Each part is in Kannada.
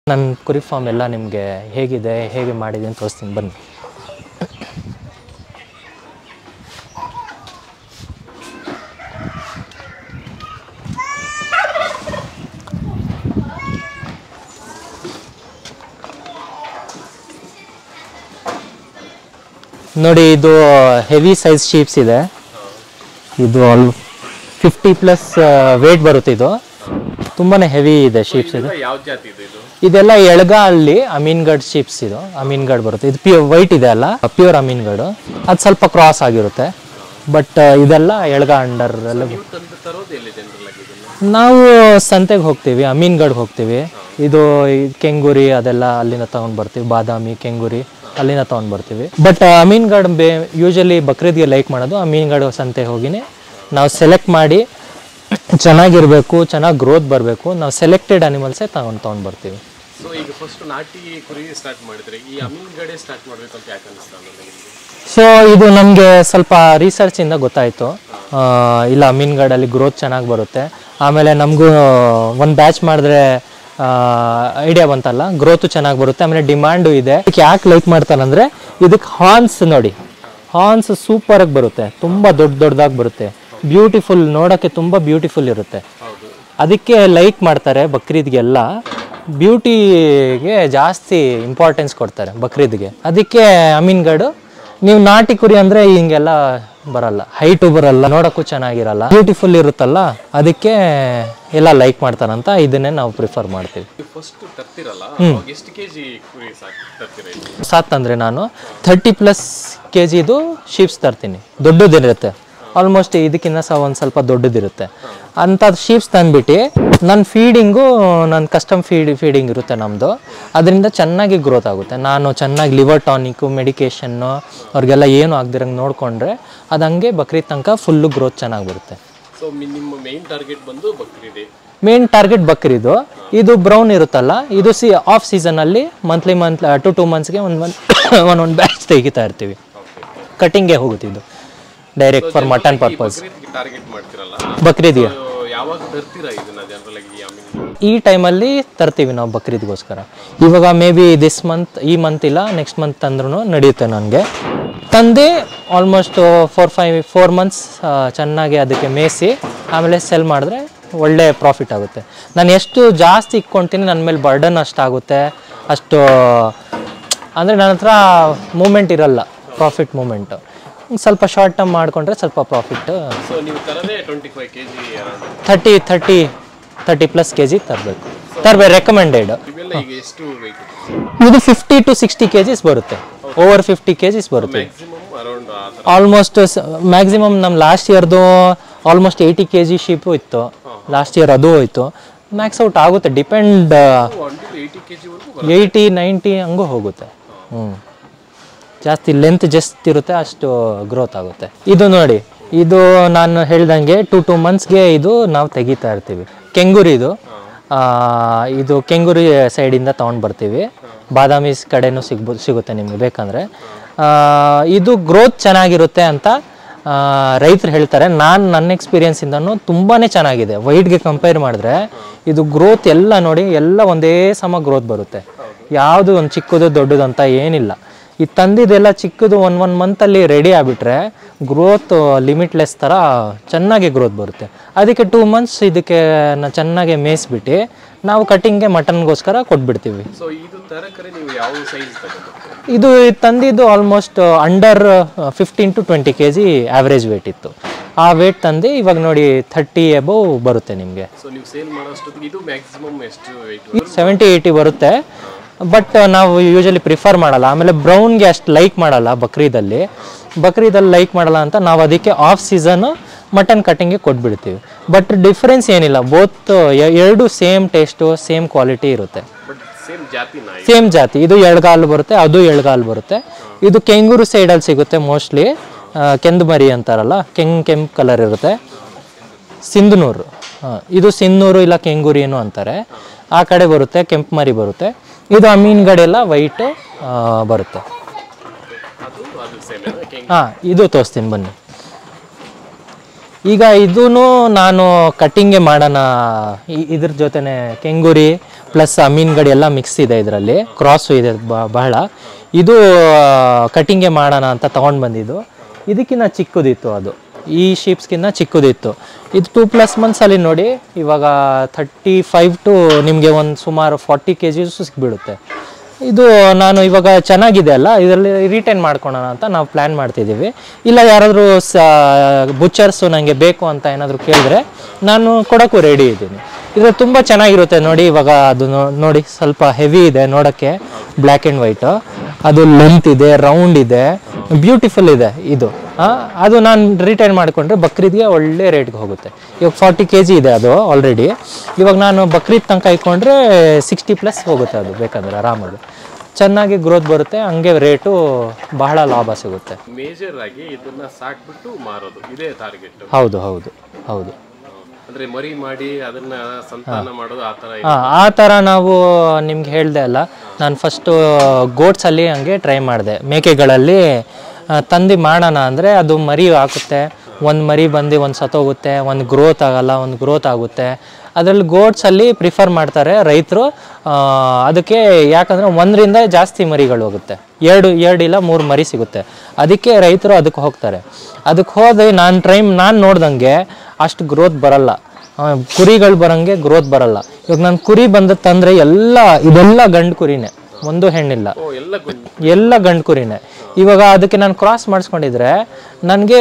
ನನ್ನ ಕುರಿ ಫಾರ್ಮ್ ಎಲ್ಲ ನಿಮಗೆ ಹೇಗಿದೆ ಹೇಗೆ ಮಾಡಿದೆ ಅಂತ ತೋರಿಸ್ತೀನಿ ಬನ್ನಿ ನೋಡಿ ಇದು ಹೆವಿ ಸೈಜ್ ಶೀಪ್ಸ್ ಇದೆ ಇದು ಆಲ್ ಫಿಫ್ಟಿ ಪ್ಲಸ್ ವೇಟ್ ಬರುತ್ತೆ ಇದು ತುಂಬಾ ಹೆವಿ ಇದೆ ಶೀಪ್ಸ್ ಇದು ಯಾವ ಜಾತಿ ಇದು ಇದು ಇದೆಲ್ಲ ಎಳ್ಗಾಲ್ಲಿ ಅಮೀನ್ಗಢ್ ಶೀಪ್ಸ್ ಇದು ಅಮೀನ್ಗಢ್ ಬರುತ್ತೆ ಇದು ಪ್ಯೂರ್ ವೈಟ್ ಇದೆ ಅಲ್ಲ ಪ್ಯೂರ್ ಅಮೀನ್ಗಢ್ ಅದು ಸ್ವಲ್ಪ ಕ್ರಾಸ್ ಆಗಿರುತ್ತೆ ಬಟ್ ಇದೆಲ್ಲ ಎಳ್ಗ ಅಂಡರ್ ಎಲ್ಲ ನೀವು ತಂದು ತರೋದು ಎಲ್ಲಿ ಜನರಲ್ ಆಗಿ ಇದನ್ನ ನಾವು ಸಂತೆಗೆ ಹೋಗ್ತೀವಿ ಅಮೀನ್ಗಢ್ ಹೋಗ್ತೀವಿ ಇದು ಈ ಕೆಂಗುರಿ ಅದೆಲ್ಲ ಅಲ್ಲಿಂದ ತಗೊಂಡ್ ಬರ್ತೀವಿ ಬಾದಾಮಿ ಕೆಂಗುರಿ ಅಲ್ಲಿಂದ ತಗೊಂಡ್ ಬರ್ತೀವಿ ಬಟ್ ಅಮೀನ್ಗಢ್ ಬೇ ಯೂಶಲಿ ಬಕ್ರೀದ್ಗೆ ಲೈಕ್ ಮಾಡೋದು ಅಮೀನ್ಗಢ್ ಸಂತೆ ಹೋಗಿನೇ ನಾವು ಸೆಲೆಕ್ಟ್ ಮಾಡಿ ಚೆನ್ನಾಗಿರ್ಬೇಕು ಚೆನ್ನಾಗಿ ಗ್ರೋತ್ ಬರಬೇಕು ನಾವು ಸೆಲೆಕ್ಟೆಡ್ ಅನಿಮಲ್ಸೇ ತಗೊಂಡು ತೊಗೊಂಡು ಬರ್ತೀವಿ ಸೊ ಈಗ ಫಸ್ಟ್ ನಾಟಿ ಕುರಿ ಸ್ಟಾರ್ಟ್ ಮಾಡಿದ್ರೆ ಈ ಅಮೀನ್ಗಡೆ ಸ್ಟಾರ್ಟ್ ಮಾಡ್ಬೇಕು ಅಂತ ಯಾಕೆ ಅನಿಸ್ತಾ ನಿಮಗೆ ಸೊ ಇದು ನಮಗೆ ಸ್ವಲ್ಪ ರಿಸರ್ಚಿಂದ ಗೊತ್ತಾಯಿತು ಇಲ್ಲ ಅಮೀನ್ಗಢಲ್ಲಿ ಗ್ರೋತ್ ಚೆನ್ನಾಗಿ ಬರುತ್ತೆ ಆಮೇಲೆ ನಮಗೂ ಒಂದು ಬ್ಯಾಚ್ ಮಾಡಿದ್ರೆ ಐಡಿಯಾ ಬಂತಲ್ಲ ಗ್ರೋತು ಚೆನ್ನಾಗಿ ಬರುತ್ತೆ ಆಮೇಲೆ ಡಿಮ್ಯಾಂಡು ಇದೆ ಇದಕ್ಕೆ ಯಾಕೆ ಲೈಕ್ ಮಾಡ್ತಾರಂದ್ರೆ ಇದಕ್ಕೆ ಹಾರ್ನ್ಸ್ ನೋಡಿ ಹಾರ್ನ್ಸ್ ಸೂಪರಾಗಿ ಬರುತ್ತೆ ತುಂಬ ದೊಡ್ಡ ದೊಡ್ಡದಾಗಿ ಬರುತ್ತೆ ಬ್ಯೂಟಿಫುಲ್ ನೋಡೋಕ್ಕೆ ತುಂಬ ಬ್ಯೂಟಿಫುಲ್ ಇರುತ್ತೆ ಹೌದು ಅದಕ್ಕೆ ಲೈಕ್ ಮಾಡ್ತಾರೆ ಬಕ್ರೀದ್ಗೆಲ್ಲ ಬ್ಯೂಟಿಗೆ ಜಾಸ್ತಿ ಇಂಪಾರ್ಟೆನ್ಸ್ ಕೊಡ್ತಾರೆ ಬಕ್ರೀದ್ಗೆ ಅದಕ್ಕೆ ಅಮೀನ್ಗಢ್ ನೀವು ನಾಟಿ ಕುರಿ ಅಂದ್ರೆ ಹಿಂಗೆಲ್ಲ ಬರಲ್ಲ ಹೈಟು ಬರಲ್ಲ ನೋಡಕ್ಕೂ ಚೆನ್ನಾಗಿರಲ್ಲ ಬ್ಯೂಟಿಫುಲ್ ಇರುತ್ತಲ್ಲ ಅದಕ್ಕೆ ಎಲ್ಲ ಲೈಕ್ ಮಾಡ್ತಾರಂತ ಇದನ್ನೇ ನಾವು ಪ್ರಿಫರ್ ಮಾಡ್ತೀವಿ ನೀವು ಫಸ್ಟ್ ತರ್ತಿರಲ್ಲ ಅವಾಗ ಎಷ್ಟು ಕೆಜಿ ಕುರಿ ಸಾಕು ತರ್ತೀರ ಇದು ಸಾತ್ ಅಂದ್ರೆ ನಾನು ಥರ್ಟಿ ಪ್ಲಸ್ ಕೆ ಜಿದು ಶೀಪ್ಸ್ ತರ್ತೀನಿ ದೊಡ್ಡದಿರುತ್ತೆ ಆಲ್ಮೋಸ್ಟ್ ಇದಕ್ಕಿಂತ ಸಹ ಒಂದು ಸ್ವಲ್ಪ ದೊಡ್ಡದಿರುತ್ತೆ ಅಂಥದ್ದು ಶೀಪ್ಸ್ ತಂದ್ಬಿಟ್ಟು ನನ್ನ ಫೀಡಿಂಗು ನನ್ನ ಕಸ್ಟಮ್ ಫೀಡ್ ಫೀಡಿಂಗ್ ಇರುತ್ತೆ ನಮ್ಮದು ಅದರಿಂದ ಚೆನ್ನಾಗಿ ಗ್ರೋತ್ ಆಗುತ್ತೆ ನಾನು ಚೆನ್ನಾಗಿ ಲಿವರ್ ಟಾನಿಕ್ಕು ಮೆಡಿಕೇಷನ್ನು ಅವ್ರಿಗೆಲ್ಲ ಏನು ಆಗದಿರಂಗೆ ನೋಡಿಕೊಂಡ್ರೆ ಅದು ಹಂಗೆ ಬಕ್ರೀದ್ ತನಕ ಫುಲ್ಲು ಗ್ರೋತ್ ಚೆನ್ನಾಗಿ ಬರುತ್ತೆ ಸೊ ನಿಮ್ಮ ಮೇನ್ ಟಾರ್ಗೆಟ್ ಬಂದು ಬಕ್ರಿದೆ ಮೇನ್ ಟಾರ್ಗೆಟ್ ಬಕ್ರಿದು ಇದು ಬ್ರೌನ್ ಇರುತ್ತಲ್ಲ ಇದು ಸಿ ಆಫ್ ಸೀಸನಲ್ಲಿ ಮಂತ್ಲಿ ಮಂತ್ ಟು ಟೂ ಮಂತ್ಸ್ಗೆ ಒಂದು ಮಂತ್ ಒಂದೊಂದು ಬ್ಯಾಚ್ ತೆಗಿತಾ ಇರ್ತೀವಿ ಕಟಿಂಗ್ಗೆ ಹೋಗುತ್ತೆ ಇದು ಡೈರೆಕ್ಟ್ ಫಾರ್ ಮಟನ್ ಪರ್ಪಸ್ ಬಕ್ರೀದ್ಗೆ ಟಾರ್ಗೆಟ್ ಮಾಡ್ತಿರಲ್ಲ ಬಕ್ರೀದ್ಗೆ So, ಯಾವಾಗ ತರ್ತೀರಾ ಇದನ್ನ ಜನರಲ್ ಆಗಿ ಈ ಅಮೀನ್ ಈ ಟೈಮಲ್ಲಿ ತರ್ತೀವಿ ನಾವು ಬಕ್ರೀದ್ಗೋಸ್ಕರ ಇವಾಗ ಮೇ ಬಿ ದಿಸ್ ಮಂತ್ ಈ ಮಂತ್ ಇಲ್ಲ ನೆಕ್ಸ್ಟ್ ಮಂತ್ ತಂದ್ರೂ ನಡೆಯುತ್ತೆ ನನಗೆ ತಂದೆ almost four five four months ಚೆನ್ನಾಗಿ ಅದಕ್ಕೆ ಮೇಯಿಸಿ ಆಮೇಲೆ ಸೆಲ್ ಮಾಡಿದ್ರೆ ಒಳ್ಳೆ ಪ್ರಾಫಿಟ್ ಆಗುತ್ತೆ ನಾನು ಎಷ್ಟು ಜಾಸ್ತಿ ಇಕ್ಕೊಳ್ತೀನಿ ನನ್ನ ಮೇಲೆ ಬರ್ಡನ್ ಅಷ್ಟಾಗುತ್ತೆ ಅಷ್ಟು ಅಂದರೆ ನನ್ನ ಹತ್ರ ಮೂಮೆಂಟ್ ಇರಲ್ಲ ಪ್ರಾಫಿಟ್ ಮೂಮೆಂಟು ಸ್ವಲ್ಪ ಶಾರ್ಟ್ ಟರ್ಮ್ ಮಾಡಿಕೊಂಡ್ರೆ ಸ್ವಲ್ಪ ಪ್ರಾಫಿಟ್ ಸೊ ನೀವು ತರದೇ twenty five K G around thirty thirty thirty plus K G ತರಬೇಕು ತರಬೇಕು ರೆಕಮೆಂಡೆಡ್ ಇವೆಲ್ಲ ಈಗ ಎಷ್ಟು ವೆಯ್ಟ್ ಇದು fifty to sixty K Gs ಬರುತ್ತೆ ಓವರ್ ಫಿಫ್ಟಿ ಕೆ ಜಿಸ್ ಬರುತ್ತೆ ಮ್ಯಾಕ್ಸಿಮಮ್ ಅರೌಂಡ್ ಆ ಥರ ಆಲ್ಮೋಸ್ಟ್ ಮ್ಯಾಕ್ಸಿಮಮ್ ನಮ್ಮ ಲಾಸ್ಟ್ ಇಯರ್ದು almost eighty K G sheep ಇತ್ತು ಲಾಸ್ಟ್ ಇಯರ್ ಅದು ಹೋಯ್ತು ಮ್ಯಾಕ್ಸ್ ಔಟ್ ಆಗುತ್ತೆ depend on to eighty K ಜಿವರೆಗೂ ಏಯ್ಟಿ ನೈಂಟಿ ಹಂಗೂ ಹೋಗುತ್ತೆ ಹ್ಞೂ ಜಾಸ್ತಿ ಲೆಂತ್ ಜಸ್ಟ್ ಇರುತ್ತೆ ಅಷ್ಟು ಗ್ರೋತ್ ಆಗುತ್ತೆ ಇದು ನೋಡಿ ಇದು ನಾನು ಹೇಳ್ದಂಗೆ ಟು ಟೂ ಮಂತ್ಸ್ಗೆ ಇದು ನಾವು ತೆಗಿತಾ ಇರ್ತೀವಿ ಕೆಂಗುರಿ ಇದು ಆ, ಇದು ಕೆಂಗುರಿ ಸೈಡಿಂದ ತೊಗೊಂಡು ಬರ್ತೀವಿ ಬಾದಾಮಿ ಕಡೆನೂ ಸಿಗ್ಬೋದು ಸಿಗುತ್ತೆ ನಿಮಗೆ ಬೇಕಂದರೆ ಇದು ಗ್ರೋತ್ ಚೆನ್ನಾಗಿರುತ್ತೆ ಅಂತ ರೈತರು ಹೇಳ್ತಾರೆ ನಾನು ನನ್ನ ಎಕ್ಸ್ಪೀರಿಯನ್ಸಿಂದನೂ ತುಂಬಾ ಚೆನ್ನಾಗಿದೆ ವೈಟ್ಗೆ ಕಂಪೇರ್ ಮಾಡಿದ್ರೆ ಇದು ಗ್ರೋತ್ ಎಲ್ಲ ನೋಡಿ ಎಲ್ಲ ಒಂದೇ ಸಮ ಗ್ರೋತ್ ಬರುತ್ತೆ ಯಾವುದು ಒಂದು ಚಿಕ್ಕದು ದೊಡ್ಡದು ಅಂತ ಏನಿಲ್ಲ ಈ ತಂದಿದ್ದೆಲ್ಲ ಚಿಕ್ಕದು ಒನ್ ಒನ್ ಮಂತಲ್ಲಿ ರೆಡಿ ಆಗಿಬಿಟ್ರೆ ಗ್ರೋತ್ ಲಿಮಿಟ್ಲೆಸ್ ಥರ ಚೆನ್ನಾಗಿ ಗ್ರೋತ್ ಬರುತ್ತೆ ಅದಕ್ಕೆ ಟೂ ಮಂತ್ಸ್ ಇದಕ್ಕೆ ನ- ಚೆನ್ನಾಗಿ ಮೇಯಿಸ್ಬಿಟ್ಟು ನಾವು ಕಟಿಂಗ್ಗೆ ಮಟನ್ಗೋಸ್ಕರ ಕೊಟ್ಬಿಡ್ತೀವಿ ಸೊ ಇದು ತರಕರೆ ನೀವು ಯಾವ ಸೈಜ್ ತಗೊಂಡ್ಬರ್ತೀರಾ ಇದು ತಂದಿದ್ದು almost under fifteen to twenty K G average weight ಇತ್ತು ಆ ವೇಟ್ ತಂದು ಇವಾಗ ನೋಡಿ ಥರ್ಟಿ ಎಬೋವ್ ಬರುತ್ತೆ ನಿಮಗೆ ಸೊ ನೀವು ಸೇಲ್ ಮಾಡೋಷ್ಟೊತ್ತಿಗೆ ಇದು ಮ್ಯಾಕ್ಸಿಮಮ್ ಎಷ್ಟು ವೆಯ್ಟ್ ಸೆವೆಂಟಿ ಏಯ್ಟಿ ಬರುತ್ತೆ ಬಟ್ ನಾವು ಯೂಶಲಿ ಪ್ರಿಫರ್ ಮಾಡಲ್ಲ ಆಮೇಲೆ ಬ್ರೌನ್ಗೆ ಅಷ್ಟು ಲೈಕ್ ಮಾಡಲ್ಲ ಬಕ್ರೀದಲ್ಲಿ ಬಕ್ರೀದಲ್ಲಿ ಲೈಕ್ ಮಾಡಲ್ಲ ಅಂತ ನಾವು ಅದಕ್ಕೆ ಆಫ್ ಸೀಸನ್ ಮಟನ್ ಕಟಿಂಗ್ಗೆ ಕೊಟ್ಬಿಡ್ತೀವಿ ಬಟ್ ಡಿಫ್ರೆನ್ಸ್ ಏನಿಲ್ಲ ಬೋತ್ ಎರಡು ಸೇಮ್ ಟೇಸ್ಟು ಸೇಮ್ ಕ್ವಾಲಿಟಿ ಇರುತ್ತೆ ಬಟ್ ಸೇಮ್ ಜಾತಿ ನಾಯಿ ಸೇಮ್ ಜಾತಿ ಇದು ಎಳ್ಗಾಲು ಬರುತ್ತೆ ಅದು ಎಳ್ಗಾಲು ಬರುತ್ತೆ ಇದು ಕೆಂಗೂರು ಸೈಡಲ್ಲಿ ಸಿಗುತ್ತೆ ಮೋಸ್ಟ್ಲಿ ಕೆಂದು ಮರಿ ಅಂತಾರಲ್ಲ ಕೆಂಗ್ ಕೆಂಪು ಕಲರ್ ಇರುತ್ತೆ ಸಿಂಧನೂರು ಹಾಂ ಇದು ಸಿಂಧನೂರು ಇಲ್ಲ ಕೆಂಗೂರಿ ಏನು ಅಂತಾರೆ ಆ ಕಡೆ ಬರುತ್ತೆ ಕೆಂಪು ಮರಿ ಬರುತ್ತೆ ಇದು ಅಮೀನ್ಗಡೆಲ್ಲ ವೈಟು ಬರುತ್ತೆ ಅದು ಅದು ಸೇಮ್ ಕೆಂಗ್ ಹಾಂ ಇದು ತೋರಿಸ್ತೀನಿ ಬನ್ನಿ ಈಗ ಇದೂ ನಾನು ಕಟ್ಟಿಂಗ್ಗೆ ಮಾಡೋಣ ಈ- ಇದ್ರ ಜೊತೆನೆ ಕೆಂಗುರಿ ಪ್ಲಸ್ ಮೀನುಗಡಿ ಎಲ್ಲ ಮಿಕ್ಸ್ ಇದೆ ಇದರಲ್ಲಿ ಕ್ರಾಸು ಇದೆ ಬ- ಬಹಳ ಇದು ಕಟ್ಟಿಂಗ್ಗೆ ಮಾಡೋಣ ಅಂತ ತೊಗೊಂಡು ಬಂದಿದ್ದು ಇದಕ್ಕಿಂತ ಚಿಕ್ಕದಿತ್ತು ಅದು ಈ ಶೀಪ್ಸ್ಗಿಂತ ಚಿಕ್ಕದಿತ್ತು ಇದು ಟೂ ಪ್ಲಸ್ ಮಂತ್ಸಲ್ಲಿ ನೋಡಿ ಇವಾಗ ಥರ್ಟಿ ಫೈವ್ ಟು ನಿಮಗೆ ಒಂದು ಸುಮಾರು ಫಾರ್ಟಿ ಕೆ ಜಿಸು ಸಿಕ್ಬಿಡುತ್ತೆ ಇದು ನಾನು ಇವಾಗ ಚೆನ್ನಾಗಿದೆ ಅಲ್ಲ ಇದರಲ್ಲಿ ರಿಟೈನ್ ಮಾಡ್ಕೊಳೋಣ ಅಂತ ನಾವು ಪ್ಲ್ಯಾನ್ ಮಾಡ್ತಿದ್ದೀವಿ ಇಲ್ಲ ಯಾರಾದರೂ ಸ ಬುಚ್ಚರ್ಸು ನನಗೆ ಬೇಕು ಅಂತ ಏನಾದರೂ ಕೇಳಿದ್ರೆ ನಾನು ಕೊಡೋಕ್ಕೂ ರೆಡಿ ಇದ್ದೀನಿ ಇದು ತುಂಬ ಚೆನ್ನಾಗಿರುತ್ತೆ ನೋಡಿ ಇವಾಗ ಅದು ನೋ- ನೋಡಿ ಸ್ವಲ್ಪ ಹೆವಿ ಇದೆ ನೋಡೋಕ್ಕೆ ಬ್ಲ್ಯಾಕ್ ಆ್ಯಂಡ್ ವೈಟು ಅದು ಲೆಂತ್ ಇದೆ ರೌಂಡ್ ಇದೆ ಬ್ಯೂಟಿಫುಲ್ ಇದೆ ಇದು ಆ, ಅದು ನಾನು ರಿಟೈನ್ ಮಾಡಿಕೊಂಡ್ರೆ ಬಕ್ರೀದ್ಗೆ ಒಳ್ಳೆ ರೇಟ್ಗೆ ಹೋಗುತ್ತೆ ಇವಾಗ ಫಾರ್ಟಿ ಕೆ ಜಿ ಇದೆ ಅದು ಆಲ್ರೆಡಿ ಇವಾಗ ನಾನು ಬಕ್ರೀದ್ ತನಕ ಇಟ್ಕೊಂಡ್ರೆ ಸಿಕ್ಸ್ಟಿ ಪ್ಲಸ್ ಹೋಗುತ್ತೆ ಅದು ಬೇಕಾದ್ರೆ ಆರಾಮಾಗಿ ಚೆನ್ನಾಗಿ ಗ್ರೋತ್ ಬರುತ್ತೆ ಹಂಗೆ ರೇಟು ಬಹಳ ಲಾಭ ಸಿಗುತ್ತೆ ಮೇಜರ್ ಆಗಿ ಇದನ್ನ ಸಾಕ್ಬಿಟ್ಟು ಮಾರೋದು ಇದೇ ಟಾರ್ಗೆಟ್ ಹೌದು ಹೌದು ಹೌದು ಅಂದ್ರೆ ಮರಿ ಮಾಡಿ ಅದನ್ನ ಸಂತಾನ ಮಾಡೋದು ಆ ತರ ಹಾಂ ಆ ಥರ ನಾವು ನಿಮ್ಗೆ ಹೇಳ್ದೆ ಅಲ್ಲ ನಾನು ಫಸ್ಟು ಗೋಟ್ಸಲ್ಲಿ ಹಂಗೆ ಟ್ರೈ ಮಾಡಿದೆ ಮೇಕೆಗಳಲ್ಲಿ ಆ, ತಂದು ಮಾಡೋಣ ಅಂದರೆ ಅದು ಮರಿ ಹಾಕುತ್ತೆ ಒಂದು ಮರಿ ಬಂದು ಒಂದು ಸತ್ತೋಗುತ್ತೆ ಒಂದು ಗ್ರೋತ್ ಆಗಲ್ಲ ಒಂದು ಗ್ರೋತ್ ಆಗುತ್ತೆ ಅದರಲ್ಲಿ ಗೋಟ್ಸಲ್ಲಿ ಪ್ರಿಫರ್ ಮಾಡ್ತಾರೆ ರೈತರು ಅದಕ್ಕೆ ಯಾಕಂದರೆ ಒಂದರಿಂದ ಜಾಸ್ತಿ ಮರಿಗಳು ಹೋಗುತ್ತೆ ಎರಡು ಎರಡು ಇಲ್ಲ ಮೂರು ಮರಿ ಸಿಗುತ್ತೆ ಅದಕ್ಕೆ ರೈತರು ಅದಕ್ಕೆ ಹೋಗ್ತಾರೆ ಅದಕ್ಕೆ ಹೋದ್ರೆ ನಾನು ಟ್ರೈಮ್ ನಾನು ನೋಡ್ದಂಗೆ ಅಷ್ಟು ಗ್ರೋತ್ ಬರಲ್ಲ ಆ, ಕುರಿಗಳು ಬರಂಗೆ ಗ್ರೋತ್ ಬರಲ್ಲ ಇವಾಗ ನಾನು ಕುರಿ ಬಂದ ತಂದ್ರೆ ಎಲ್ಲ ಇದೆಲ್ಲ ಗಂಡು ಕುರಿನೇ ಒಂದು ಹೆಣ್ಣಿಲ್ಲ ಓ ಎಲ್ಲ ಗೊಂದ್- ಎಲ್ಲ ಗಂಡು ಕುರಿನೇ ಇವಾಗ ಅದಕ್ಕೆ ನಾನು ಕ್ರಾಸ್ ಮಾಡಿಸ್ಕೊಂಡಿದ್ರೆ ನನಗೆ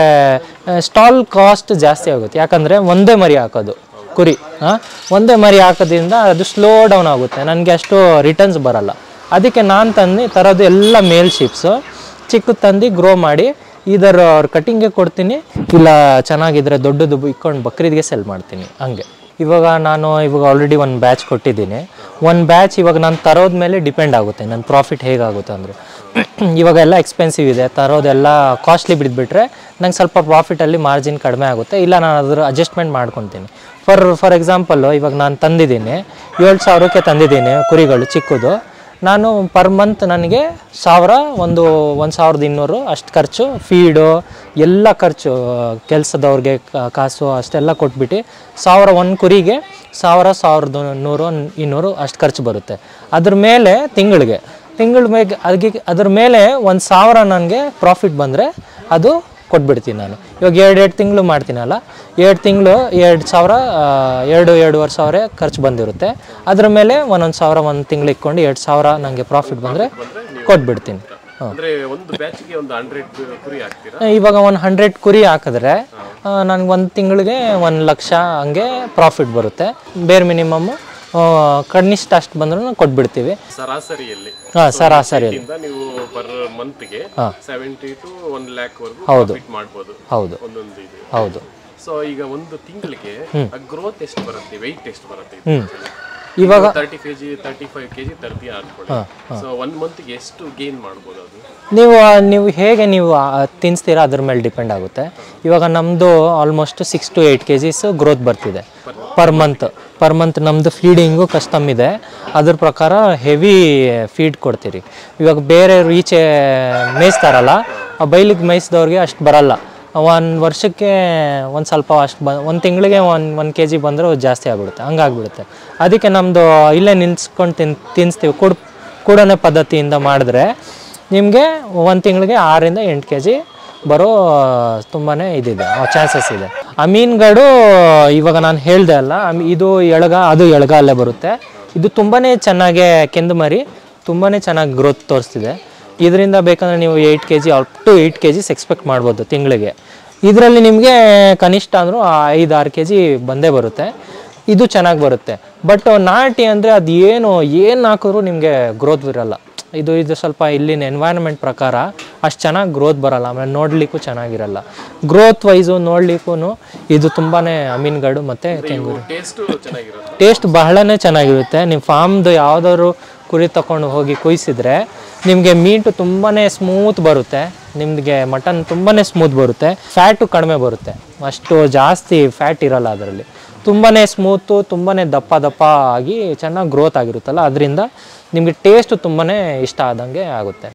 ಸ್ಟಾಲ್ ಕಾಸ್ಟ್ ಜಾಸ್ತಿ ಆಗುತ್ತೆ ಯಾಕಂದರೆ ಒಂದೇ ಮರಿ ಹಾಕೋದು ಕುರಿ ಹಾಂ ಒಂದೇ ಮರಿ ಹಾಕೋದ್ರಿಂದ ಅದು ಸ್ಲೋ ಡೌನ್ ಆಗುತ್ತೆ ನನಗೆ ಅಷ್ಟು ರಿಟರ್ನ್ಸ್ ಬರಲ್ಲ ಅದಕ್ಕೆ ನಾನು ತಂದು ತರೋದು ಎಲ್ಲ ಮೇಲ್ ಶಿಪ್ಸು ಚಿಕ್ಕ ತಂದು ಗ್ರೋ ಮಾಡಿ ಇದರ ಅವ್ರ ಕಟಿಂಗ್ಗೆ ಕೊಡ್ತೀನಿ ಇಲ್ಲ ಚೆನ್ನಾಗಿದ್ರೆ ದೊಡ್ಡದು ಇಕ್ಕೊಂಡು ಬಕ್ರೀದ್ಗೆ ಸೆಲ್ ಮಾಡ್ತೀನಿ ಹಂಗೆ ಇವಾಗ ನಾನು ಇವಾಗ ಆಲ್ರೆಡಿ ಒಂದು ಬ್ಯಾಚ್ ಕೊಟ್ಟಿದ್ದೀನಿ ಒಂದು ಬ್ಯಾಚ್ ಇವಾಗ ನಾನು ತರೋದ ಮೇಲೆ ಡಿಪೆಂಡ್ ಆಗುತ್ತೆ ನನ್ನ ಪ್ರಾಫಿಟ್ ಹೇಗಾಗುತ್ತೆ ಅಂದರೆ ಇವಾಗ ಎಲ್ಲ ಎಕ್ಸ್ಪೆನ್ಸಿವ್ ಇದೆ ತರೋದೆಲ್ಲ ಕಾಸ್ಟ್ಲಿ ಬಿದ್ದುಬಿಟ್ರೆ ನಂಗೆ ಸ್ವಲ್ಪ ಪ್ರಾಫಿಟಲ್ಲಿ ಮಾರ್ಜಿನ್ ಕಡಿಮೆ ಆಗುತ್ತೆ ಇಲ್ಲ ನಾನು ಅದ್ರ ಅಡ್ಜಸ್ಟ್ಮೆಂಟ್ ಮಾಡ್ಕೊತೀನಿ ಫಾರ್ ಫಾರ್ ಎಕ್ಸಾಂಪಲ್ಲು ಇವಾಗ ನಾನು ತಂದಿದ್ದೀನಿ ಏಳು ಸಾವಿರಕ್ಕೆ ತಂದಿದ್ದೀನಿ ಕುರಿಗಳು ಚಿಕ್ಕದು ನಾನು ಪರ್ ಮಂತ್ ನನಗೆ ಸಾವಿರ ಒಂದು ಒಂದು ಸಾವಿರದ ಇನ್ನೂರು ಅಷ್ಟು ಖರ್ಚು ಫೀಡು ಎಲ್ಲ ಖರ್ಚು ಕೆಲಸದವ್ರಿಗೆ ಕಾಸು ಅಷ್ಟೆಲ್ಲ ಕೊಟ್ಬಿಟ್ಟು ಸಾವಿರ ಒಂದು ಕುರಿಗೆ ಸಾವಿರ ಸಾವಿರದ ನೂರು ಇನ್ನೂರು ಅಷ್ಟು ಖರ್ಚು ಬರುತ್ತೆ ಅದ್ರ ಮೇಲೆ ತಿಂಗಳಿಗೆ ತಿಂಗಳ ಮೇಲೆ ಅದಕ್ಕೆ ಅದ್ರ ಮೇಲೆ ಒಂದು ಸಾವಿರ ನನಗೆ ಪ್ರಾಫಿಟ್ ಬಂದರೆ ಅದು ಕೊಟ್ಬಿಡ್ತೀನಿ ನಾನು ಇವಾಗ ಎರಡು ಎರಡು ತಿಂಗಳು ಮಾಡ್ತೀನಲ್ಲ ಎರಡು ತಿಂಗಳು ಎರಡು ಸಾವಿರ ಆ, ಎರಡು ಎರಡೂವರೆ ಸಾವಿರ ಖರ್ಚು ಬಂದಿರುತ್ತೆ ಅದ್ರ ಮೇಲೆ ಒಂದೊಂದು ಸಾವಿರ ಒಂದು ತಿಂಗಳು ಇಟ್ಕೊಂಡು ಎರಡು ಸಾವಿರ ನನಗೆ ಪ್ರಾಫಿಟ್ ಬಂದರೆ ಕೊಟ್ಬಿಡ್ತೀನಿ ಅಂದ್ರೆ ಒಂದು ಬ್ಯಾಚ್ಗೆ ಒಂದು ಹಂಡ್ರೆಡ್ ಕುರಿ ಹಾಕ್ತೀರಾ ಇವಾಗ ಒಂದು ಹಂಡ್ರೆಡ್ ಕುರಿ ಹಾಕಿದ್ರೆ ನನಗೆ ಒಂದು ತಿಂಗಳಿಗೆ ಒಂದು ಲಕ್ಷ ಹಂಗೆ ಪ್ರಾಫಿಟ್ ಬರುತ್ತೆ ಬೇರೆ ಮಿನಿಮಮ್ಮು ಕನಿಷ್ಠ ಅಷ್ಟು ಬಂದ್ರೂ ಕೊಟ್ಬಿಡ್ತೀವಿ ಸರಾಸರಿಯಲ್ಲಿ ಹಾಂ ಸರಾಸರಿ ಇಂದ ನೀವು ಪರ್ ಮಂತ್ಗೆ ಸೆವೆಂಟಿ ಟು ಒನ್ ಲ್ಯಾಕ್ ವರೆಗೂ ಹೌದು. ಪ್ರಾಫಿಟ್ ಮಾಡ್ಬೋದು ಹೌದು ಒಂದೊಂದು ಇದು ಹೌದು ಸೊ ಈಗ ಒಂದು ತಿಂಗಳಿಗೆ ಗ್ರೋತ್ ಎಷ್ಟು ಬರುತ್ತೆ ವೆಯ್ಟ್ ಎಷ್ಟು ಬರುತ್ತೆ ಹ್ಞೂ ಇವಾಗ thirty KG thirty five KG ತರ್ತೀಯ ಅನ್ಕೊಳ್ಳಿ ಸೊ ಒನ್ ಮಂತ್ಗೆ ಎಷ್ಟು ಗೇನ್ ಮಾಡ್ಬೋದು ಅದು ನೀವು ನೀವು ಹೇಗೆ ನೀವು ಆ, ತಿನ್ನಿಸ್ತೀರಾ ಅದ್ರ ಮೇಲೆ ಡಿಪೆಂಡ್ ಆಗುತ್ತೆ ಇವಾಗ ನಮ್ಮದು almost six to eight KGs growth ಬರ್ತಿದೆ ಪರ್ ಮಂತ್ ಪರ್ ಮಂತ್ ನಮ್ಮದು ಫೀಡಿಂಗು ಕಸ್ಟಮ್ ಇದೆ ಅದ್ರ ಪ್ರಕಾರ ಹೆವಿ ಫೀಡ್ ಕೊಡ್ತೀರಿ ಇವಾಗ ಬೇರೆ ಈಚೆ ಮೇಯಿಸ್ತಾರಲ್ಲ ಆ ಬೈಲಿಗೆ ಮೇಯಿಸಿದವ್ರಿಗೆ ಅಷ್ಟು ಬರಲ್ಲ ಒಂದು ವರ್ಷಕ್ಕೆ ಒಂದು ಸ್ವಲ್ಪ ಅಷ್ಟು ಬ ಒಂದು ತಿಂಗಳಿಗೆ ಒಂದು ಒಂದು ಕೆ ಜಿ ಬಂದರೂ ಜಾಸ್ತಿ ಆಗ್ಬಿಡುತ್ತೆ ಹಂಗಾಗ್ಬಿಡುತ್ತೆ ಅದಕ್ಕೆ ನಮ್ಮದು ಇಲ್ಲೇ ನಿಲ್ಸ್ಕೊಂಡು ತಿನ್ ತಿನ್ನಿಸ್ತೀವಿ ಕುಡ್ ಕೂಡನೆ ಪದ್ಧತಿಯಿಂದ ಮಾಡಿದ್ರೆ ನಿಮಗೆ ಒಂದು ತಿಂಗಳಿಗೆ ಆರರಿಂದ ಎಂಟು ಕೆ ಜಿ ಬರೋ ತುಂಬಾ ಇದಿದೆ ಚಾನ್ಸಸ್ ಇದೆ ಆ ಮೀನುಗಳು ಇವಾಗ ನಾನು ಹೇಳ್ದೆ ಅಲ್ಲ ಅಮ್- ಇದು ಎಳಗ ಅದು ಎಳಗ ಅಲ್ಲೇ ಬರುತ್ತೆ ಇದು ತುಂಬಾ ಚೆನ್ನಾಗೆ ಕೆಂದು ಮರಿ ತುಂಬಾ ಚೆನ್ನಾಗಿ ಗ್ರೋತ್ ತೋರಿಸ್ತಿದೆ ಇದರಿಂದ ಬೇಕಂದ್ರೆ ನೀವು eight KG up to eight KGs expect ಮಾಡ್ಬೋದು ತಿಂಗಳಿಗೆ ಇದರಲ್ಲಿ ನಿಮಗೆ ಕನಿಷ್ಠ ಅಂದರೂ ಐದು ಆರು ಕೆ ಜಿ ಬಂದೇ ಬರುತ್ತೆ ಇದು ಚೆನ್ನಾಗಿ ಬರುತ್ತೆ ಬಟ್ ನಾಟಿ ಅಂದರೆ ಅದು ಏನು ಏನು ಹಾಕಿದ್ರು ನಿಮಗೆ ಗ್ರೋತ್ ಇರಲ್ಲ ಇದು ಇದು ಸ್ವಲ್ಪ ಇಲ್ಲಿನ ಎನ್ವೈರನ್ಮೆಂಟ್ ಪ್ರಕಾರ ಅಷ್ಟು ಚೆನ್ನಾಗಿ ಗ್ರೋತ್ ಬರಲ್ಲ ಆಮೇಲೆ ನೋಡಲಿಕ್ಕೂ ಚೆನ್ನಾಗಿರಲ್ಲ ಗ್ರೋತ್ ವೈಸು ನೋಡಲಿಕ್ಕೂ ಇದು ತುಂಬಾ ಮೀನುಗಳು ಮತ್ತು ಕೆಂಗೂರು ಟೇಸ್ಟು ಚೆನ್ನಾಗಿರುತ್ತೆ ಟೇಸ್ಟ್ ಬಹಳನೇ ಚೆನ್ನಾಗಿರುತ್ತೆ ನೀವು ಫಾರ್ಮ್ದು ಯಾವ್ದಾದ್ರು ಕುರಿ ತಗೊಂಡು ಹೋಗಿ ಕುಯ್ಸಿದ್ರೆ ನಿಮಗೆ ಮೀಟು ತುಂಬಾ ಸ್ಮೂತ್ ಬರುತ್ತೆ ನಿಮಗೆ ಮಟನ್ ತುಂಬಾ ಸ್ಮೂತ್ ಬರುತ್ತೆ ಫ್ಯಾಟು ಕಡಿಮೆ ಬರುತ್ತೆ ಅಷ್ಟು ಜಾಸ್ತಿ ಫ್ಯಾಟ್ ಇರಲ್ಲ ಅದರಲ್ಲಿ ತುಂಬಾ ಸ್ಮೂತು ತುಂಬಾ ದಪ್ಪ ದಪ್ಪ ಆಗಿ ಚೆನ್ನಾಗಿ ಗ್ರೋತ್ ಆಗಿರುತ್ತಲ್ಲ ಅದರಿಂದ ನಿಮಗೆ ಟೇಸ್ಟ್ ತುಂಬಾ ಇಷ್ಟ ಆದಂಗೆ ಆಗುತ್ತೆ